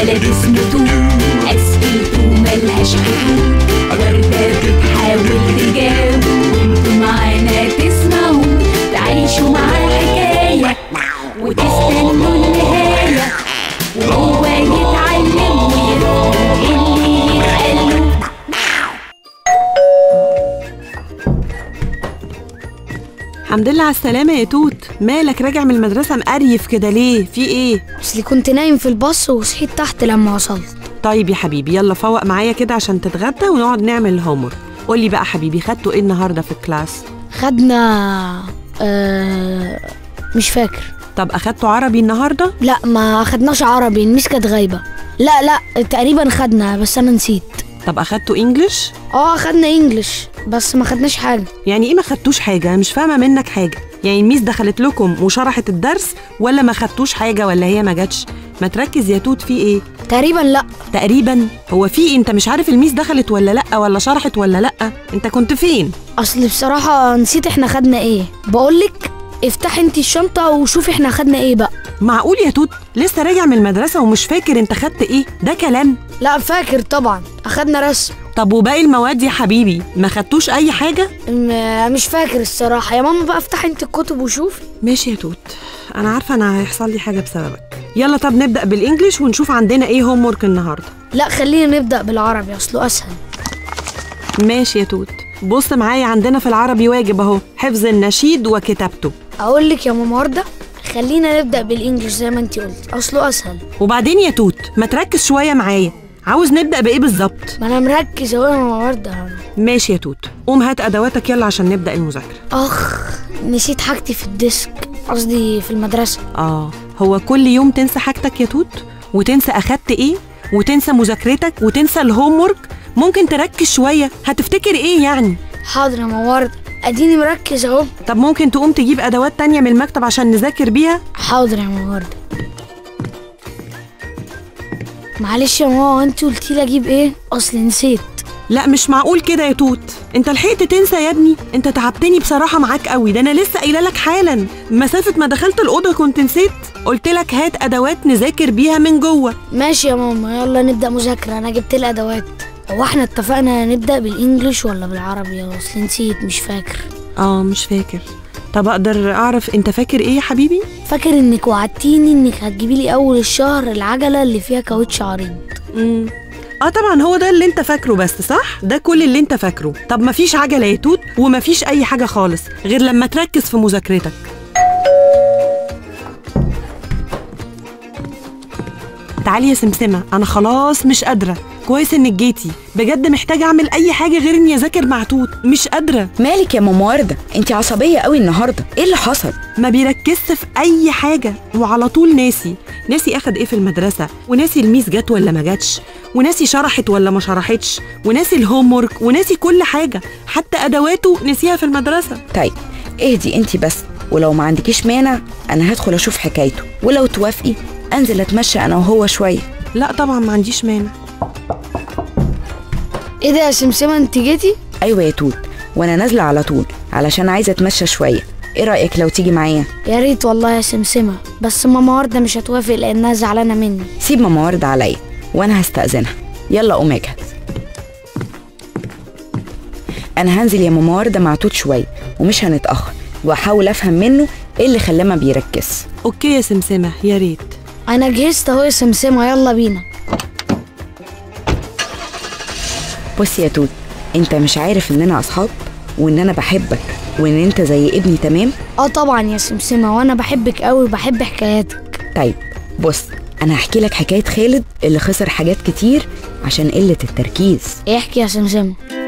ولد اسمه توت أسئلته ملهاش حدود وردة بتحاول تجاوب وانتوا معانا تسمعوا تعيشوا مع الحكاية وتستنوا النهاية وهو يتعلم ويفهم اللي يتقال له الحمد لله على السلامة يا توت مالك راجع من المدرسة مقريف كده ليه في ايه اصلي كنت نايم في الباص وصحيت تحت لما وصلت طيب يا حبيبي يلا فوق معايا كده عشان تتغدى ونقعد نعمل الهومر قولي بقى حبيبي خدتوا ايه النهارده في الكلاس خدنا آه مش فاكر طب اخدتوا عربي النهارده لا ما خدناش عربي الميس كانت غايبه لا لا تقريبا خدنا بس انا نسيت طب اخدتوا انجلش اه خدنا انجلش بس ما خدناش حاجه يعني ايه ما خدتوش حاجه انا مش فاهمه منك حاجه يعني الميس دخلت لكم وشرحت الدرس ولا ما خدتوش حاجه ولا هي ما جاتش ما تركز يا توت في ايه تقريبا لا تقريبا هو في إيه؟ انت مش عارف الميس دخلت ولا لا ولا شرحت ولا لا انت كنت فين اصل بصراحه نسيت احنا خدنا ايه بقولك افتحي انتي الشنطه وشوفي احنا خدنا ايه بقى معقول يا توت لسه راجع من المدرسه ومش فاكر انت خدت ايه ده كلام لا فاكر طبعا اخدنا رسم طب وباقي المواد يا حبيبي ما خدتوش اي حاجه م- مش فاكر الصراحه يا ماما بقى افتحي انت الكتب وشوفي ماشي يا توت انا عارفه انا هيحصل لي حاجه بسببك يلا طب نبدا بالانجليش ونشوف عندنا ايه هوم ورك النهارده لا خلينا نبدا بالعربي اصله اسهل ماشي يا توت بص معايا عندنا في العربي واجب اهو حفظ النشيد وكتابته اقول لك يا ماما ورده خلينا نبدا بالانجلش زي ما انت قلت اصله اسهل وبعدين يا توت ما تركز شويه معايا عاوز نبدا بايه بالظبط ما انا مركز اهو يا ماما ورده ماشي يا توت قوم هات ادواتك يلا عشان نبدا المذاكره اخ نسيت حاجتي في الديسك قصدي في المدرسه اه هو كل يوم تنسى حاجتك يا توت وتنسى اخدت ايه وتنسى مذاكرتك وتنسى الهوم ورك ممكن تركز شويه هتفتكر ايه يعني حاضر يا ماما ورده اديني مركز اهو طب ممكن تقوم تجيب ادوات تانية من المكتب عشان نذاكر بيها حاضر يا ماما ورده معلش يا ماما انت قلتي لي اجيب ايه اصل نسيت لا مش معقول كده يا توت انت لحقت تنسى يا ابني انت تعبتني بصراحه معاك قوي ده انا لسه قايله لك حالا مسافه ما دخلت الاوضه كنت نسيت قلت لك هات ادوات نذاكر بيها من جوه ماشي يا ماما يلا نبدا مذاكره انا جبت الادوات هو احنا اتفقنا نبدا بالانجلش ولا بالعربي اصل نسيت مش فاكر اه مش فاكر طب اقدر اعرف انت فاكر ايه يا حبيبي فاكر انك وعدتيني انك هتجيبي لي اول الشهر العجله اللي فيها كاوتش عريض امم اه طبعا هو ده اللي انت فاكره بس صح ده كل اللي انت فاكره طب مفيش عجله يا توت ومفيش اي حاجه خالص غير لما تركز في مذاكرتك تعالي يا سمسمه انا خلاص مش قادره كويس انك جيتي بجد محتاجه اعمل اي حاجه غير اني اذاكر مع توت مش قادره مالك يا ماما ورده انت عصبيه قوي النهارده ايه اللي حصل ما بيركزش في اي حاجه وعلى طول ناسي ناسي اخد ايه في المدرسه وناسي الميس جت ولا ما جاتش وناسي شرحت ولا ما شرحتش وناسي الهوم ورك وناسي كل حاجه حتى ادواته نسيها في المدرسه طيب اهدي انت بس ولو ما عندكيش مانع انا هدخل اشوف حكايته ولو توافقي انزل اتمشى انا وهو شويه لا طبعا ما عنديش مانع ايه ده يا سمسمه انت جيتي ايوه يا توت وانا نازله على طول علشان عايزه اتمشى شويه ايه رايك لو تيجي معايا يا ريت والله يا سمسمه بس ماما ورده مش هتوافق لانها زعلانه مني سيب ماما ورده عليا وانا هستاذنها يلا قوم اجهز انا هنزل يا ماما ورده مع توت شويه ومش هنتاخر واحاول افهم منه ايه اللي خلاه ما بيركزش اوكي يا سمسمه يا ريت انا جهزت اهو يا سمسمه يلا بينا بص يا توت انت مش عارف اننا اصحاب وان انا بحبك وان انت زي ابني تمام اه طبعا يا سمسمه وانا بحبك قوي وبحب حكاياتك طيب بص انا هحكي لك حكايه خالد اللي خسر حاجات كتير عشان قله التركيز احكي يا سمسمه